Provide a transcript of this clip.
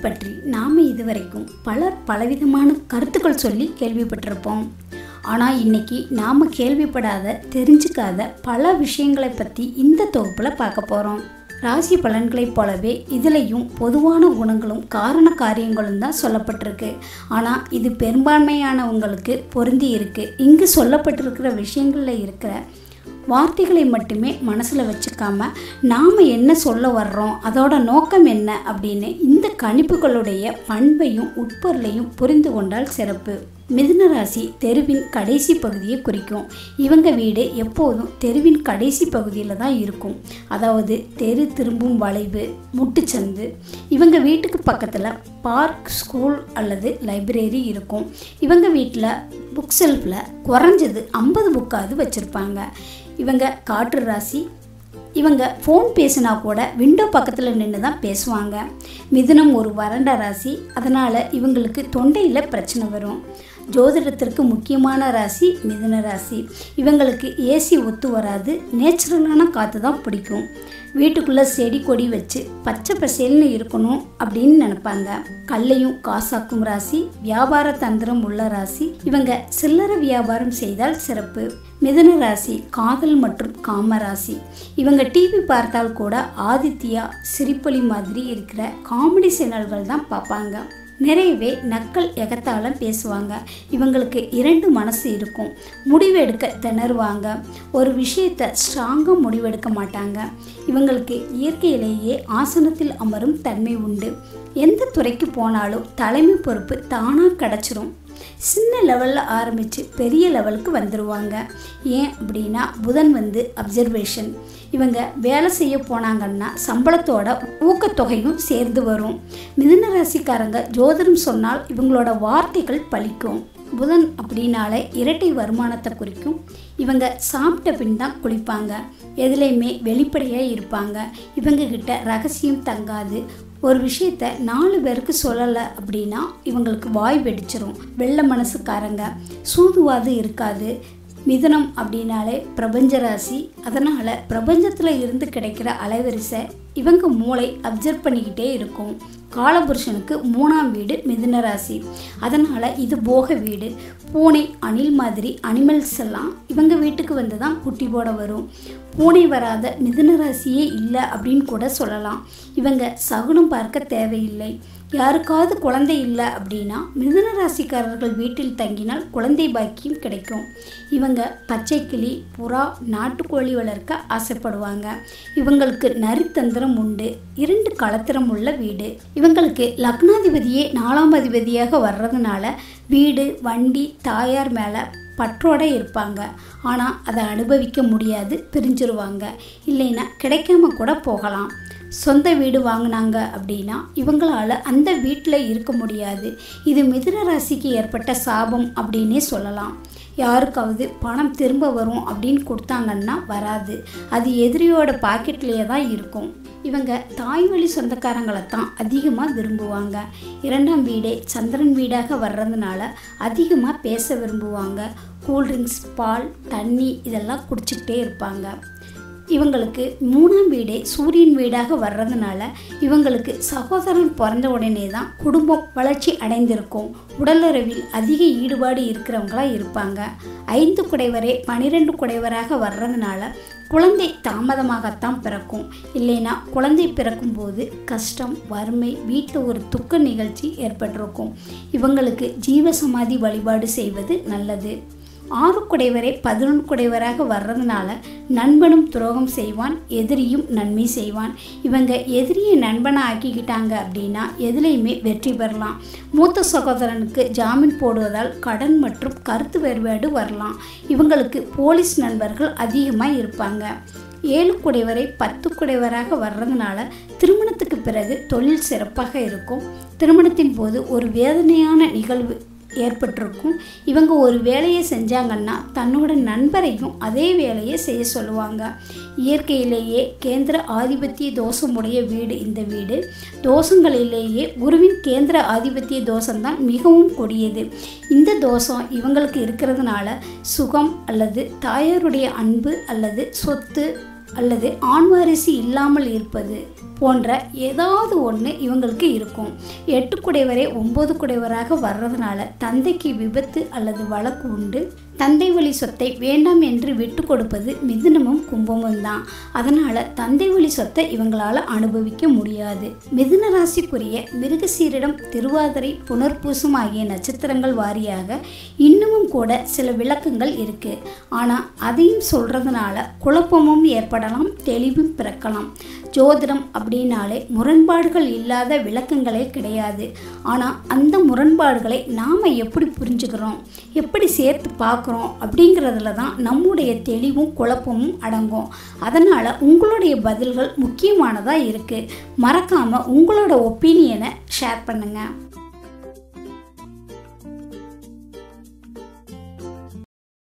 பற்றி நாம் இதுவரைக்கும் பலர் பலவிதமான கருத்துக்கள் சொல்லி கேள்விப்பட்டிருப்போம் ஆனால் இன்னைக்கு நாம் கேள்விப்படாத தெரிஞ்சுக்காத பல விஷயங்களை பற்றி இந்த தொகுப்பில் பார்க்க போகிறோம் ராசி பலன்களைப் போலவே இதுலேயும் பொதுவான குணங்களும் காரண காரியங்களும் தான் சொல்லப்பட்டிருக்கு ஆனால் இது பெரும்பான்மையானவங்களுக்கு பொருந்தி இருக்கு இங்கு சொல்லப்பட்டிருக்கிற விஷயங்களில் இருக்கிற வார்த்தைகளை மட்டுமே மனசில் வச்சுக்காம நாம் என்ன சொல்ல வர்றோம் அதோட நோக்கம் என்ன அப்படின்னு இந்த கணிப்புகளுடைய பண்பையும் உட்பொருளையும் புரிந்து கொண்டால் சிறப்பு மிதுன ராசி தெருவின் கடைசி பகுதியை குறிக்கும் இவங்க வீடு எப்போதும் தெருவின் கடைசி பகுதியில் தான் இருக்கும் அதாவது தெரு திரும்பும் வளைவு முட்டுச்சந்து இவங்க வீட்டுக்கு பக்கத்தில் பார்க் ஸ்கூல் அல்லது லைப்ரரி இருக்கும் இவங்க வீட்டில் புக் செல்ஃபில் குறைஞ்சது ஐம்பது புக்காவது வச்சுருப்பாங்க இவங்க காற்று ராசி இவங்க ஃபோன் பேசினா கூட விண்டோ பக்கத்தில் நின்று தான் பேசுவாங்க மிதுனம் ஒரு வறண்ட ராசி அதனால் இவங்களுக்கு தொண்டையில் பிரச்சனை வரும் ஜோதிடத்திற்கு முக்கியமான ராசி மிதுன ராசி இவங்களுக்கு ஏசி ஒத்து வராது நேச்சுரலான காற்று தான் பிடிக்கும் வீட்டுக்குள்ளே செடி கொடி வச்சு பச்சை பசேல்னு இருக்கணும் அப்படின்னு நினைப்பாங்க கல்லையும் காசாக்கும் ராசி வியாபார தந்திரம் உள்ள ராசி இவங்க சில்லறை வியாபாரம் செய்தால் சிறப்பு மிதுன ராசி காதல் மற்றும் காம ராசி இவங்க டிவி பார்த்தால் கூட ஆதித்யா சிரிப்பொலி மாதிரி இருக்கிற காமெடி சேனல்கள் தான் பார்ப்பாங்க நிறையவே நக்கல் எகத்தாலும் பேசுவாங்க இவங்களுக்கு இரண்டு மனசு இருக்கும் முடிவெடுக்க திணறுவாங்க ஒரு விஷயத்தை ஸ்ட்ராங்காக முடிவெடுக்க மாட்டாங்க இவங்களுக்கு இயற்கையிலேயே ஆசனத்தில் அமரும் தன்மை உண்டு எந்த துறைக்கு போனாலும் தலைமை பொறுப்பு தானாக கிடச்சிரும் சின்ன லெவலில் ஆரம்பித்து பெரிய லெவலுக்கு வந்துடுவாங்க ஏன் அப்படின்னா புதன் வந்து அப்சர்வேஷன் இவங்க வேலை செய்ய போனாங்கன்னா சம்பளத்தோட ஊக்கத்தொகையும் சேர்ந்து வரும் மிதுன ராசிக்காரங்க ஜோதிடம் சொன்னால் இவங்களோட வார்த்தைகள் பலிக்கும் புதன் அப்படின்னாலே இரட்டை வருமானத்தை குறிக்கும் இவங்க சாப்பிட்ட பின் தான் குளிப்பாங்க எதுலேயுமே வெளிப்படையாக இருப்பாங்க இவங்க கிட்ட ரகசியம் தங்காது ஒரு விஷயத்த நாலு பேருக்கு சொல்லலை அப்படின்னா இவங்களுக்கு வாய் வெடிச்சிரும் வெள்ள மனசுக்காரங்க சூதுவாது இருக்காது மிதுனம் அப்படின்னாலே பிரபஞ்ச ராசி அதனால் பிரபஞ்சத்தில் இருந்து கிடைக்கிற அலைவரிசை இவங்க மூளை அப்சர்வ் பண்ணிக்கிட்டே இருக்கும் காலபுருஷனுக்கு மூணாம் வீடு மிதுன ராசி அதனால் இது போக வீடு பூனை அணில் மாதிரி அனிமல்ஸ் எல்லாம் இவங்க வீட்டுக்கு வந்து தான் குட்டி போட வரும் பூனை வராத மிதுன ராசியே இல்லை அப்படின்னு கூட சொல்லலாம் இவங்க சகுனம் பார்க்க தேவையில்லை யாருக்காவது குழந்தை இல்லை அப்படின்னா மிதுன ராசிக்காரர்கள் வீட்டில் தங்கினால் குழந்தை பாக்கியம் கிடைக்கும் இவங்க பச்சை கிளி புறா நாட்டுக்கோழி வளர்க்க ஆசைப்படுவாங்க இவங்களுக்கு நரித்தந்திரம் உண்டு இரண்டு களத்திரம் உள்ள வீடு இவங்களுக்கு லக்னாதிபதியே நாலாம் அதிபதியாக வர்றதுனால வீடு வண்டி தாயார் மேலே பற்றோட இருப்பாங்க ஆனால் அதை அனுபவிக்க முடியாது பிரிஞ்சிருவாங்க இல்லைன்னா கிடைக்காம கூட போகலாம் சொந்த வீடு வாங்கினாங்க அப்படின்னா இவங்களால் அந்த வீட்டில் இருக்க முடியாது இது மிதுன ராசிக்கு ஏற்பட்ட சாபம் அப்படின்னே சொல்லலாம் யாருக்காவது பணம் திரும்ப வரும் அப்படின்னு கொடுத்தாங்கன்னா வராது அது எதிரியோட பாக்கெட்லேயே தான் இருக்கும் இவங்க தாய் வழி சொந்தக்காரங்களை தான் அதிகமாக விரும்புவாங்க இரண்டாம் வீடே சந்திரன் வீடாக வர்றதுனால அதிகமாக பேச விரும்புவாங்க கூல்ட்ரிங்க்ஸ் பால் தண்ணி இதெல்லாம் குடிச்சிக்கிட்டே இருப்பாங்க இவங்களுக்கு மூணாம் வீடே சூரியன் வீடாக வர்றதுனால இவங்களுக்கு சகோதரன் பிறந்த உடனே தான் குடும்பம் வளர்ச்சி அடைந்திருக்கும் உடலுறவில் அதிக ஈடுபாடு இருக்கிறவங்களா இருப்பாங்க ஐந்து குடைவரே பனிரெண்டு குடைவராக வர்றதுனால குழந்தை தாமதமாகத்தான் பிறக்கும் இல்லைன்னா குழந்தை பிறக்கும்போது கஷ்டம் வறுமை வீட்டில் ஒரு துக்க நிகழ்ச்சி ஏற்பட்டிருக்கும் இவங்களுக்கு ஜீவசமாதி வழிபாடு செய்வது நல்லது ஆறு குடைவரை பதினொன்று குடைவராக வர்றதுனால நண்பனும் துரோகம் செய்வான் எதிரியும் நன்மை செய்வான் இவங்க எதிரியை நண்பனை ஆக்கிக்கிட்டாங்க அப்படின்னா எதுலேயுமே வெற்றி பெறலாம் மூத்த சகோதரனுக்கு ஜாமீன் போடுவதால் கடன் மற்றும் கருத்து வேறுபாடு வரலாம் இவங்களுக்கு போலீஸ் நண்பர்கள் அதிகமாக இருப்பாங்க ஏழு குடைவரை பத்து குடைவராக வர்றதுனால திருமணத்துக்கு பிறகு தொழில் சிறப்பாக இருக்கும் திருமணத்தின் போது ஒரு வேதனையான நிகழ்வு ஏற்பட்டிருக்கும் இவங்க ஒரு வேலையை செஞ்சாங்கன்னா தன்னோட நண்பரையும் அதே வேலையை செய்ய சொல்லுவாங்க இயற்கையிலேயே கேந்திர ஆதிபத்திய தோஷமுடைய வீடு இந்த வீடு தோஷங்களிலேயே குருவின் கேந்திர ஆதிபத்திய தோஷம்தான் மிகவும் கொடியது இந்த தோஷம் இவங்களுக்கு இருக்கிறதுனால சுகம் அல்லது தாயாருடைய அன்பு அல்லது சொத்து அல்லது ஆண் வாரிசு இல்லாமல் இருப்பது போன்ற ஏதாவது ஒன்று இவங்களுக்கு இருக்கும் எட்டு குடைவரே ஒம்பது குடைவராக வர்றதுனால தந்தைக்கு விபத்து அல்லது வழக்கு உண்டு தந்தை வழி சொத்தை வேண்டாம் என்று விட்டு கொடுப்பது மிதுனமும் கும்பமும் தான் அதனால் தந்தை வழி சொத்தை இவங்களால் அனுபவிக்க முடியாது மிதுன ராசிக்குரிய மிருகசீரிடம் திருவாதிரை புனர்பூசம் ஆகிய நட்சத்திரங்கள் வாரியாக இன்னமும் கூட சில விளக்கங்கள் இருக்கு ஆனால் அதையும் சொல்றதுனால குழப்பமும் ஏற்படலாம் தெளிவும் பிறக்கலாம் ஜோதிடம் அப்படின்னாலே முரண்பாடுகள் இல்லாத விளக்கங்களே கிடையாது ஆனால் அந்த முரண்பாடுகளை நாம் எப்படி புரிஞ்சுக்கிறோம் எப்படி சேர்த்து பார்க்குறோம் அப்படிங்கிறதுல தான் நம்முடைய தெளிவும் குழப்பமும் அடங்கும் அதனால் உங்களுடைய பதில்கள் முக்கியமானதாக இருக்குது மறக்காமல் உங்களோட ஒப்பீனியனை ஷேர் பண்ணுங்கள்